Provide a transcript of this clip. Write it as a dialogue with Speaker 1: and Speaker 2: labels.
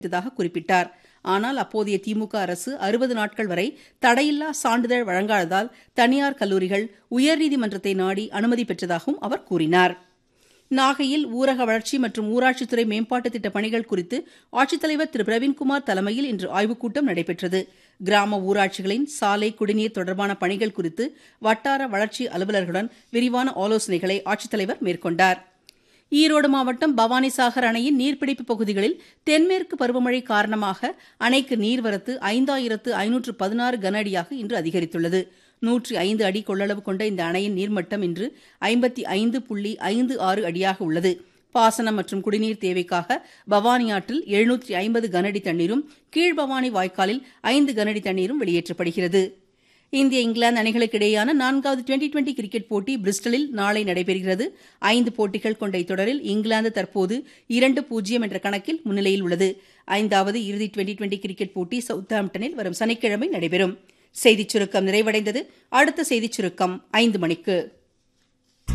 Speaker 1: இருந்ததாக குறிப்பிட்டார் ஆனால் அப்போதைய திமுக அரசு அறுபது நாட்கள் வரை தடையில்லா சான்றிதழ் வழங்காததால் தனியார் கல்லூரிகள் உயர்நீதிமன்றத்தை நாடி அனுமதி பெற்றதாகவும் அவர் கூறினார் நாகையில் ஊரக வளர்ச்சி மற்றும் ஊராட்சித்துறை மேம்பாட்டுத் திட்டப் பணிகள் குறித்து ஆட்சித்தலைவர் திரு பிரவீன்குமார் தலைமையில் இன்று ஆய்வுக் கூட்டம் நடைபெற்றது கிராம ஊராட்சிகளின் சாலை குடிநீர் தொடர்பான பணிகள் குறித்து வட்டார வளர்ச்சி அலுவலர்களுடன் விரிவான ஆலோசனைகளை ஆட்சித்தலைவர் மேற்கொண்டார் ஈரோடு மாவட்டம் பவானிசாகர் அணையின் நீர்பிடிப்பு பகுதிகளில் தென்மேற்கு பருவமழை காரணமாக அணைக்கு நீர்வரத்து ஐந்தாயிரத்து ஐநூற்று பதினாறு கன அடியாக இன்று அதிகரித்துள்ளது நூற்றி ஐந்து அடி கொள்ளளவு கொண்ட இந்த அணையின் நீர்மட்டம் இன்று ஐம்பத்தி ஐந்து புள்ளி ஐந்து ஆறு அடியாக உள்ளது பாசனம் மற்றும் குடிநீர் தேவைக்காக பவானி ஆற்றில் எழுநூற்றி ஐம்பது கனஅடி தண்ணீரும் கீழ்பவானி வாய்க்காலில் ஐந்து கனஅடி தண்ணீரும் வெளியேற்றப்படுகிறது இந்திய இங்கிலாந்து அணிகளுக்கு இடையேயான நான்காவது டுவெண்டி டுவெண்டி கிரிக்கெட் போட்டி பிரிஸ்டலில் நாளை நடைபெறுகிறது ஐந்து போட்டிகள் கொண்ட இத்தொடரில் இங்கிலாந்து தற்போது இரண்டு பூஜ்ஜியம் என்ற கணக்கில் முன்னிலையில் உள்ளது ஐந்தாவது இறுதி டுவெண்டி டுவெண்டி கிரிக்கெட் போட்டி சவுத்தாம்ப்டனில் வரும் சனிக்கிழமை நடைபெறும் செய்திச் சுருக்கம் நிறைவடைந்தது அடுத்த செய்திச் சுருக்கம் ஐந்து மணிக்கு